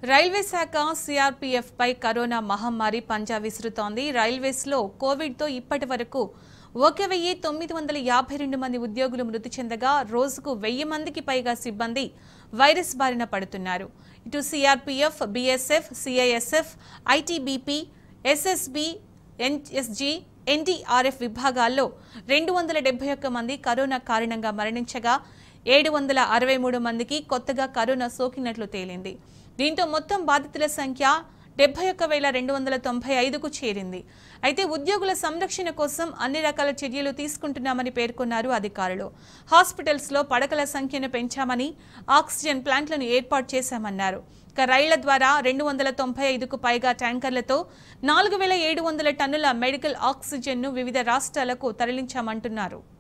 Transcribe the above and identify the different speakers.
Speaker 1: railway శాఖ CRPF పై corona మహమ్మారి పంజా విసురుతోంది రైల్వేస్లో కోవిడ్తో ఇప్పటి వరకు ఒక వెయ్యి తొమ్మిది వందల యాభై రెండు మంది ఉద్యోగులు మృతి చెందగా రోజుకు వెయ్యి మందికి పైగా సిబ్బంది వైరస్ బారిన పడుతున్నారు ఇటు CRPF BSF CISF ITBP SSB NSG NDRF విభాగాల్లో రెండు వందల డెబ్బై ఒక్క మంది కరోనా కారణంగా మరణించగా ఏడు వందల అరవై మూడు మందికి కొత్తగా కరోనా సోకినట్లు తేలింది దీంతో మొత్తం బాధితుల సంఖ్య డెబ్బై ఒక్క వేల రెండు వందల తొంభై ఐదుకు చేరింది అయితే ఉద్యోగుల సంరక్షణ కోసం అన్ని రకాల చర్యలు తీసుకుంటున్నామని పేర్కొన్నారు అధికారులు హాస్పిటల్స్లో పడకల సంఖ్యను పెంచామని ఆక్సిజన్ ప్లాంట్లను ఏర్పాటు చేశామన్నారు ఇక రైళ్ల ద్వారా రెండు వందల తొంభై ఐదుకు పైగా ట్యాంకర్లతో నాలుగు వేల ఏడు వందల టన్నుల మెడికల్ ఆక్సిజన్ను వివిధ రాష్ట్రాలకు తరలించామంటున్నారు